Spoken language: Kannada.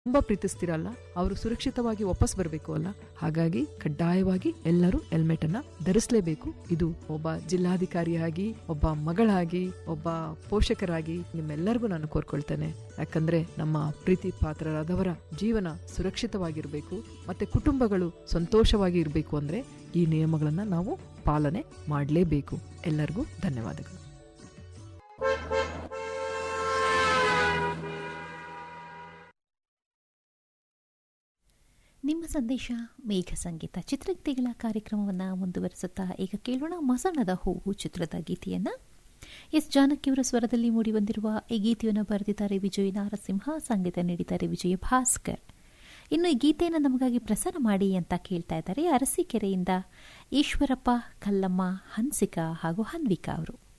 ತುಂಬಾ ಪ್ರೀತಿಸ್ತಿರಲ್ಲ ಅವರು ಸುರಕ್ಷಿತವಾಗಿ ವಾಪಸ್ ಬರಬೇಕು ಅಲ್ಲ ಹಾಗಾಗಿ ಕಡ್ಡಾಯವಾಗಿ ಎಲ್ಲರೂ ಹೆಲ್ಮೆಟ್ ಅನ್ನ ಧರಿಸಲೇಬೇಕು ಇದು ಒಬ್ಬ ಜಿಲ್ಲಾಧಿಕಾರಿಯಾಗಿ ಒಬ್ಬ ಮಗಳಾಗಿ ಒಬ್ಬ ಪೋಷಕರಾಗಿ ನಿಮ್ಮೆಲ್ಲರಿಗೂ ನಾನು ಕೋರ್ಕೊಳ್ತೇನೆ ಯಾಕಂದ್ರೆ ನಮ್ಮ ಪ್ರೀತಿ ಪಾತ್ರರಾದವರ ಜೀವನ ಸುರಕ್ಷಿತವಾಗಿರಬೇಕು ಮತ್ತೆ ಕುಟುಂಬಗಳು ಸಂತೋಷವಾಗಿ ಇರಬೇಕು ಅಂದ್ರೆ ಈ ನಿಯಮಗಳನ್ನ ನಾವು ಪಾಲನೆ ಮಾಡಲೇಬೇಕು ಎಲ್ಲರಿಗೂ ಧನ್ಯವಾದಗಳು ನಿಮ್ಮ ಸಂದೇಶ ಮೇಘ ಸಂಗೀತ ಚಿತ್ರಗೀತೆಗಳ ಕಾರ್ಯಕ್ರಮವನ್ನು ಮುಂದುವರಿಸುತ್ತಾ ಈಗ ಕೇಳೋಣ ಮಸಣದ ಹೂವು ಚಿತ್ರದ ಗೀತೆಯನ್ನು ಎಸ್ ಜಾನಕಿಯವರ ಸ್ವರದಲ್ಲಿ ಮೂಡಿಬಂದಿರುವ ಈ ಗೀತೆಯನ್ನು ಬರೆದಿದ್ದಾರೆ ವಿಜಯ್ ನಾರಸಿಂಹ ಸಂಗೀತ ನೀಡಿದ್ದಾರೆ ವಿಜಯ ಭಾಸ್ಕರ್ ಇನ್ನು ಈ ಗೀತೆಯನ್ನು ನಮಗಾಗಿ ಪ್ರಸಾರ ಮಾಡಿ ಅಂತ ಕೇಳ್ತಾ ಇದ್ದಾರೆ ಅರಸೀಕೆರೆಯಿಂದ ಈಶ್ವರಪ್ಪ ಕಲ್ಲಮ್ಮ ಹನ್ಸಿಕಾ ಹಾಗೂ ಹನ್ವಿಕಾ ಅವರು